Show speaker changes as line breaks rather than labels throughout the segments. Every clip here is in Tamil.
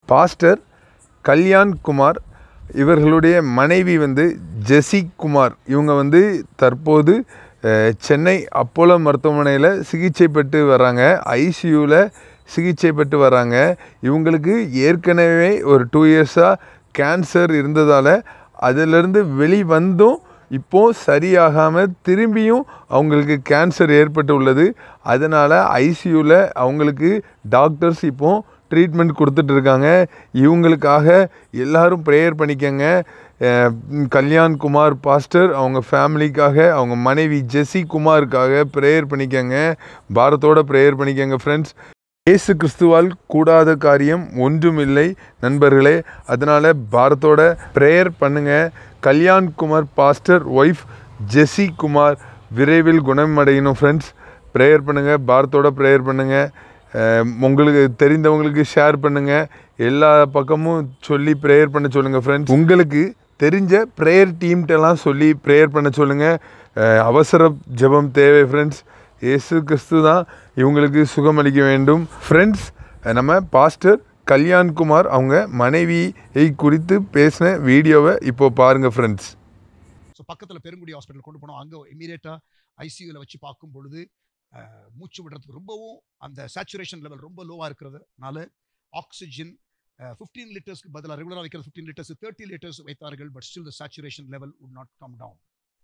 பாஸ்டர் கல்யாண் குமார் இவர்களுடைய மனைவி வந்து ஜெசி குமார் இவங்க வந்து தற்போது அஹ், சென்னை அப்போலோ மருத்துவமனையில் சிகிச்சை பெற்று வராங்க ஐசியூவில் சிகிச்சை பெற்று வராங்க இவங்களுக்கு ஏற்கனவே ஒரு டூ இயர்ஸாக கேன்சர் இருந்ததால் அதிலிருந்து வெளிவந்தும் இப்போ சரியாகாமல் திரும்பியும் அவங்களுக்கு கேன்சர் ஏற்பட்டு உள்ளது அதனால் ஐசியூவில் அவங்களுக்கு டாக்டர்ஸ் இப்போ ட்ரீட்மெண்ட் கொடுத்துட்டு இருக்காங்க இவங்களுக்காக எல்லாரும் ப்ரேயர் பண்ணிக்கங்க அஹ் கல்யாண் குமார் பாஸ்டர் அவங்க ஃபேமிலிக்காக அவங்க மனைவி ஜெசி குமாருக்காக ப்ரேயர் பண்ணிக்கங்க பாரத்தோட ப்ரேயர் பண்ணிக்கங்க ஃப்ரெண்ட்ஸ் இயேசு கிறிஸ்துவால் கூடாத காரியம் ஒன்றும் இல்லை நண்பர்களே அதனால் பாரத்தோட ப்ரேயர் பண்ணுங்க Kalyan Kumar pastor wife Jessie Kumar விரைவில் குணமடையணும் ஃப்ரெண்ட்ஸ் ப்ரேயர் பண்ணுங்கள் பாரத்தோட ப்ரேயர் பண்ணுங்கள் அஹ் உங்களுக்கு தெரிந்தவங்களுக்கு ஷேர் பண்ணுங்கள் எல்லா பக்கமும் சொல்லி ப்ரேயர் பண்ண சொல்லுங்கள் ஃப்ரெண்ட்ஸ் உங்களுக்கு தெரிஞ்ச ப்ரேயர் டீம்கிட்டலாம் சொல்லி ப்ரேயர் பண்ண சொல்லுங்கள் அஹ் அவசர ஜெபம் தேவை ஃப்ரெண்ட்ஸ் இயேசு கிறிஸ்து தான் இவங்களுக்கு சுகமளிக்க வேண்டும் ஃப்ரெண்ட்ஸ் நம்ம பாஸ்டர் கல்யாண்குமார் அவங்க மனைவியை குறித்து பேசின வீடியோவை இப்போ பாருங்கள் ஃப்ரெண்ட்ஸ்
ஸோ பக்கத்தில் பெருங்குடி ஹாஸ்பிட்டல் கொண்டு போனோம் அங்கே இமீடியட்டாக ஐசியூவில் வச்சு பார்க்கும் பொழுது அஹ், மூச்சு விடுறதுக்கு ரொம்பவும் அந்த சேச்சுரேஷன் லெவல் ரொம்ப லோவாக இருக்கிறதுனால ஆக்சிஜன் ஃபிஃப்டீன் லிட்டர்ஸ்க்கு பதிலாக ரெகுலராக வைக்கிறது ஃபிஃப்டீன் லிட்டர்ஸ் தேர்ட்டி லிட்டர்ஸ் வைத்தார்கள் but still the saturation level would not come down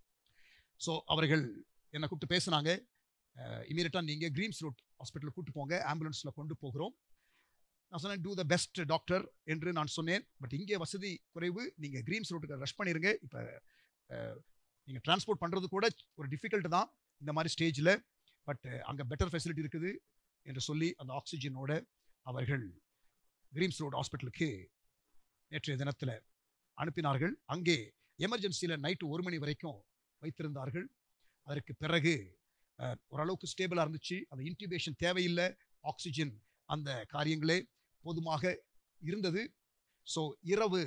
so அவர்கள் என்னை கூப்பிட்டு பேசுனாங்க இமீடியட்டாக நீங்கள் கிரீம்ஸ் ரோட் ஹாஸ்பிட்டலுக்கு கூப்பிட்டு போங்க ஆம்புலன்ஸில் கொண்டு போகிறோம் நான் சொன்னேன் டூ த பெஸ்ட் டாக்டர் என்று நான் சொன்னேன் பட் இங்கே வசதி குறைவு நீங்கள் கிரீம்ஸ் ரோட்டுக்கு ரஷ் பண்ணிருங்க இப்போ நீங்கள் டிரான்ஸ்போர்ட் பண்ணுறது கூட ஒரு டிஃபிகல்ட் தான் இந்த மாதிரி ஸ்டேஜில் பட் அங்கே பெட்டர் ஃபெசிலிட்டி இருக்குது என்று சொல்லி அந்த ஆக்சிஜனோட அவர்கள் கிரீம்ஸ் ரோட் ஹாஸ்பிட்டலுக்கு நேற்றைய தினத்தில் அனுப்பினார்கள் அங்கே எமர்ஜென்சியில் நைட்டு ஒரு மணி வரைக்கும் வைத்திருந்தார்கள் அதற்கு பிறகு அஹ், ஓரளவுக்கு ஸ்டேபிளாக இருந்துச்சு அந்த இன்டிபேஷன் தேவையில்லை ஆக்சிஜன் அந்த காரியங்களே போதுமாக இருந்தது ஸோ இரவு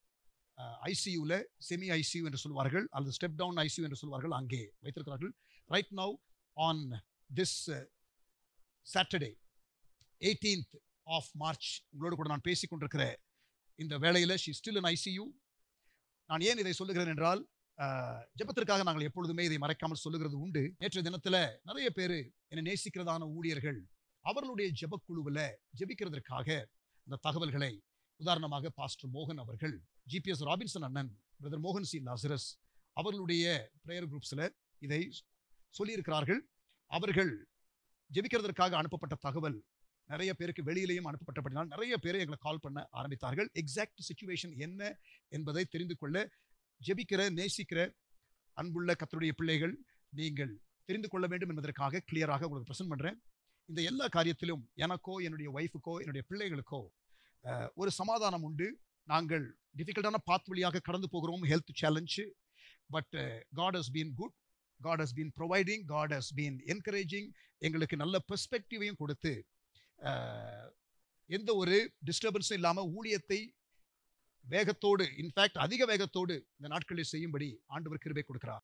ஐசியூவில் செமி ஐசியூ என்று சொல்வார்கள் அல்லது ஸ்டெப் டவுன் ஐசியூ என்று சொல்வார்கள் அங்கே வைத்திருக்கிறார்கள் right now on this Saturday eighteenth of March உங்களோடு கூட நான் பேசிக் கொண்டிருக்கிற இந்த வேளையில் ஷி ஸ்டில் இன் ஐசியூ நான் ஏன் இதை சொல்லுகிறேன் என்றால் அஹ், ஜெபத்திற்காக நாங்கள் எப்பொழுதுமே இதை மறைக்காமல் சொல்லுகிறது உண்டு நேற்றைய தினத்தில் நிறைய பேர் என்னை நேசிக்கிறதான ஊழியர்கள் அவர்களுடைய ஜெபக்குழுவில் ஜெபிக்கிறதற்காக இந்த தகவல்களை உதாரணமாக பாஸ்டர் மோகன் அவர்கள் ஜிபிஎஸ் ராபின்சன் அண்ணன் பிரதர் மோகன் சி லாசரஸ் அவர்களுடைய ப்ரேயர் குரூப்ஸில் இதை சொல்லியிருக்கிறார்கள் அவர்கள் ஜெபிக்கிறதற்காக அனுப்பப்பட்ட தகவல் நிறைய பேருக்கு வெளியிலேயும் அனுப்பப்பட்டபடினால் நிறைய பேர் எங்களை கால் பண்ண ஆரம்பித்தார்கள் எக்ஸாக்ட் சுச்சுவேஷன் என்ன என்பதை தெரிந்து கொள்ள ஜெபிக்கிற நேசிக்கிற அன்புள்ள கத்தருடைய பிள்ளைகள் நீங்கள் தெரிந்து கொள்ள வேண்டும் என்பதற்காக கிளியராக உங்களுக்கு ப்ரெசென்ட் பண்ணுறேன் இந்த எல்லா காரியத்திலும் எனக்கோ என்னுடைய ஒய்ஃபுக்கோ என்னுடைய பிள்ளைகளுக்கோ அஹ், ஒரு சமாதானம் உண்டு நாங்கள் டிஃபிகல்ட்டான பாத் வழியாக கடந்து போகிறோம் health challenge but God has been good God has been providing God has been encouraging எங்களுக்கு நல்ல பெர்ஸ்பெக்டிவையும் கொடுத்து அஹ், எந்த ஒரு டிஸ்டர்பன்ஸும் இல்லாமல் ஊழியத்தை வேகத்தோடு இன்ஃபேக்ட் அதிக வேகத்தோடு இந்த நாட்களில் செய்யும்படி ஆண்டவர் கிருபை கொடுக்கிறார்